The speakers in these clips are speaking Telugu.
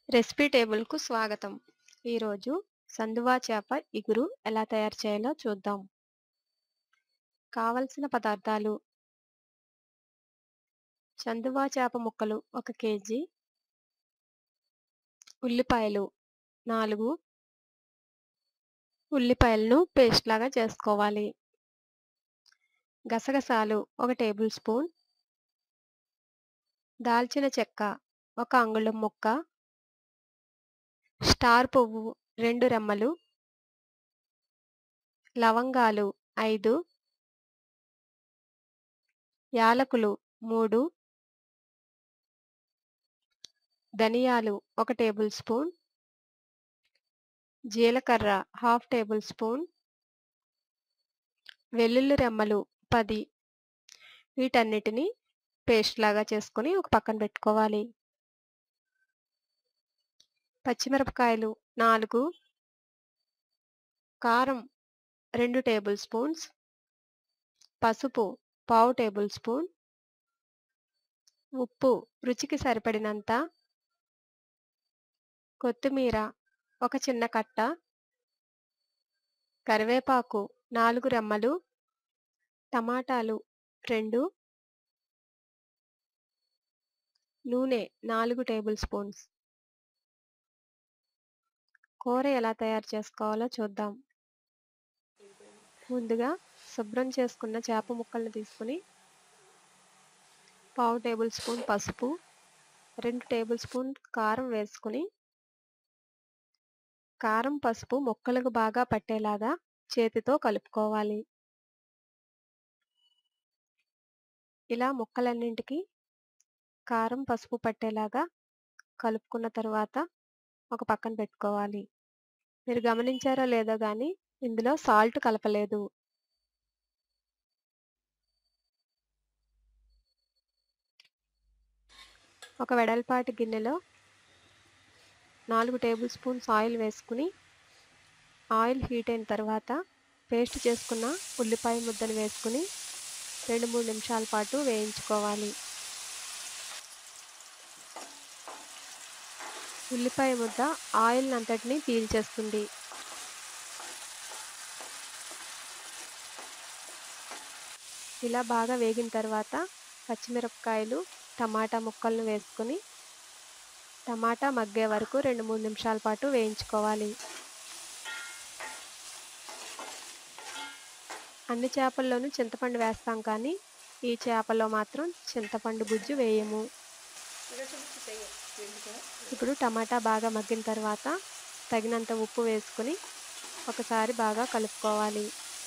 రెసిపీ టేబుల్‌కు స్వాగతం. ఈరోజు సందువా చేప ఇగురు ఎలా తయారు చేయాలో చూద్దాం. కావలసిన పదార్థాలు చందువా చేప ముక్కలు 1 కేజీ ఉల్లిపాయలు 4 ఉల్లిపాయలను పేస్ట్ లాగా చేసుకోవాలి. గసగసాలు 1 టేబుల్ స్పూన్ దాల్చిన చెక్క 1 అంగుళం ముక్క స్టార్ పువ్వు 2 రెమ్మలు లవంగాలు 5 యాలకులు 3 ధనియాలు 1 టేబుల్ స్పూన్ జీలకర్ర హాఫ్ టేబుల్ స్పూన్ వెల్లుల్లి రెమ్మలు 10 వీటన్నిటిని పేస్ట్ లాగా చేసుకొని ఒక పక్కన పెట్టుకోవాలి. పచ్చిమిరపకాయలు 4 కారం 2 టేబుల్ స్పూన్స్ పసుపు పావు టేబుల్ స్పూన్ ఉప్పు రుచికి సరిపడినంత కొత్తిమీర ఒక చిన్న కట్ట కరివేపాకు 4 రెమ్మలు టమాటాలు 2 నూనె 4 టేబుల్ స్పూన్స్ కూర ఎలా తయారు చేసుకోవాలో చూద్దాం. ముందుగా శుభ్రం చేసుకున్న చేప ముక్కలను తీసుకొని పావు టేబుల్ స్పూన్ పసుపు 2 టేబుల్ స్పూన్ కారం వేసుకొని కారం, పసుపు ముక్కలకు బాగా పట్టేలాగా చేతితో కలుపుకోవాలి. ఇలా ముక్కలన్నింటికి కారం, పసుపు పట్టేలాగా కలుపుకున్న తరువాత ఒక పక్కన పెట్టుకోవాలి. మీరు గమనించారో లేదో గానీ ఇందులో సాల్ట్ కలపలేదు. ఒక వెడల్పాటి గిన్నెలో 4 టేబుల్ స్పూన్స్ ఆయిల్ వేసుకొని ఆయిల్ హీట్ అయిన తర్వాత పేస్ట్ చేసుకున్న ఉల్లిపాయ ముద్దను వేసుకొని 2, 3 నిమిషాల పాటు వేయించుకోవాలి. ఉల్లిపాయ ముద్ద ఆయిల్‌నంతటిని పీల్చేస్తుంది. ఇలా బాగా వేగిన తర్వాత పచ్చిమిరపకాయలు, టమాటా ముక్కలను వేసుకొని టమాటా మగ్గే వరకు 2, 3 నిమిషాల పాటు వేయించుకోవాలి. అన్ని చేపల్లోనూ చింతపండు వేస్తాం కానీ ఈ చేపలో మాత్రం చింతపండు గుజ్జు వేయము. ఇప్పుడు టమాటా బాగా మగ్గిన తర్వాత తగినంత ఉప్పు వేసుకొని ఒకసారి బాగా కలుపుకోవాలి.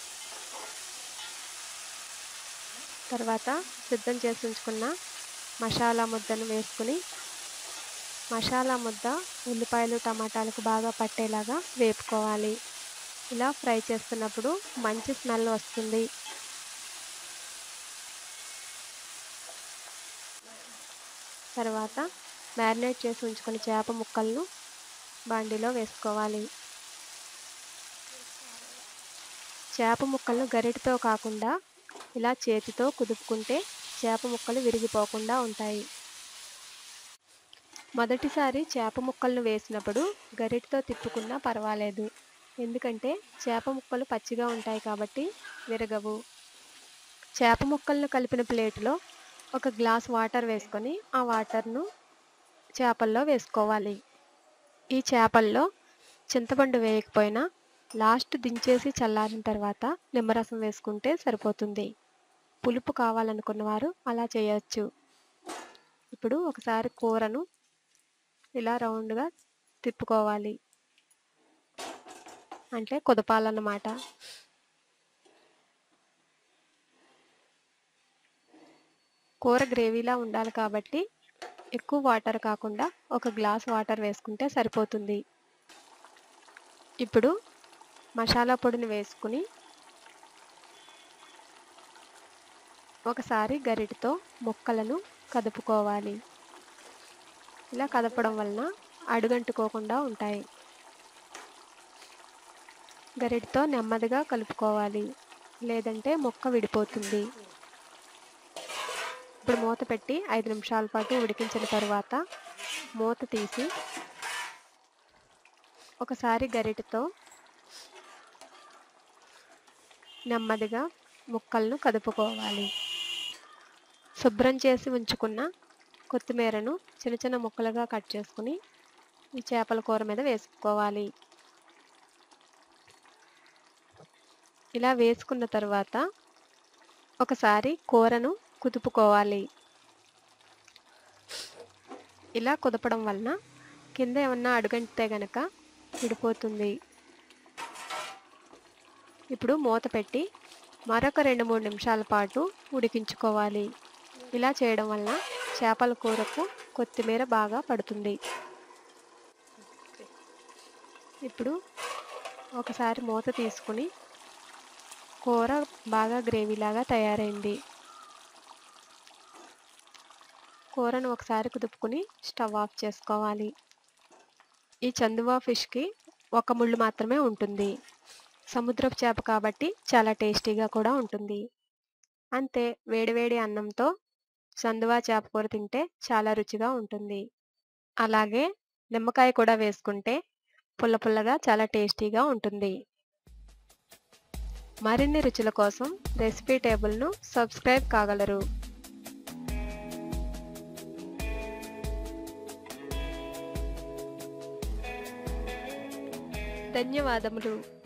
తర్వాత సిద్ధం చేసి ఉంచుకున్న మసాలా ముద్దను వేసుకొని మసాలా ముద్ద ఉల్లిపాయలు, టమాటాలకు బాగా పట్టేలాగా వేపుకోవాలి. ఇలా ఫ్రై చేస్తున్నప్పుడు మంచి స్మెల్ వస్తుంది. తర్వాత మ్యారినేట్ చేసి ఉంచుకున్న చేప ముక్కలను బాండీలో వేసుకోవాలి. చేప ముక్కలను గరిటెతో కాకుండా ఇలా చేతితో కుదుపుకుంటే చేప ముక్కలు విరిగిపోకుండా ఉంటాయి. మొదటిసారి చేప ముక్కలను వేసినప్పుడు గరిటెతో తిప్పుకున్నా పర్వాలేదు. ఎందుకంటే చేప ముక్కలు పచ్చిగా ఉంటాయి కాబట్టి విరగవు. చేప ముక్కలను కలిపిన ప్లేటులో ఒక గ్లాస్ వాటర్ వేసుకొని ఆ వాటర్‌ను చేపల్లో వేసుకోవాలి. ఈ చేపల్లో చింతపండు వేయకపోయినా లాస్ట్ దించేసి చల్లారిన తర్వాత నిమ్మరసం వేసుకుంటే సరిపోతుంది. పులుపు కావాలనుకున్నవారు అలా చేయొచ్చు. ఇప్పుడు ఒకసారి కూరను ఇలా రౌండ్‌గా తిప్పుకోవాలి. అంటే కుదపాలన్నమాట. కూర గ్రేవీలా ఉండాలి కాబట్టి ఎక్కువ వాటర్ కాకుండా ఒక గ్లాస్ వాటర్ వేసుకుంటే సరిపోతుంది. ఇప్పుడు మసాలా పొడిని వేసుకొని ఒకసారి గరిటెతో ముక్కలను కదుపుకోవాలి. ఇలా కదపడం వలన అడుగంటుకోకుండా ఉంటాయి. గరిటెతో నెమ్మదిగా కలుపుకోవాలి. లేదంటే ముక్క విడిపోతుంది. ఇప్పుడు మూత పెట్టి 5 నిమిషాల పాటు ఉడికించిన తరువాత మూత తీసి ఒకసారి గరిటెతో నెమ్మదిగా ముక్కలను కదుపుకోవాలి శుభ్రం చేసి ఉంచుకున్న కొత్తిమీరను చిన్న చిన్న ముక్కలుగా కట్ చేసుకుని ఈ చేపల కూర మీద వేసుకోవాలి ఇలా వేసుకున్న తర్వాత ఒకసారి కూరను కుదుపుకోవాలి ఇలా కుదపడం వలన కింద ఏమన్నా అడుగంటితే గనక విడిపోతుంది ఇప్పుడు మూత పెట్టి మరొక రెండు మూడు నిమిషాల పాటు ఉడికించుకోవాలి ఇలా చేయడం వలన చేపల కూరకు కొత్తిమీర బాగా పడుతుంది ఇప్పుడు ఒకసారి మూత తీసుకుని కూర బాగా గ్రేవీలాగా తయారైంది కూరను ఒకసారి కుదుపుకుని స్టవ్ ఆఫ్ చేసుకోవాలి ఈ చందువా ఫిష్కి ఒక ముళ్ళు మాత్రమే ఉంటుంది సముద్రపు చేప కాబట్టి చాలా టేస్టీగా కూడా ఉంటుంది అంతే వేడివేడి అన్నంతో చందువా చేప కూర తింటే చాలా రుచిగా ఉంటుంది అలాగే నిమ్మకాయ కూడా వేసుకుంటే పుల్ల పుల్లగా చాలా టేస్టీగా ఉంటుంది మరిన్ని రుచుల కోసం రెసిపీ టేబుల్ను సబ్స్క్రైబ్ కాగలరు ధన్యవాదములు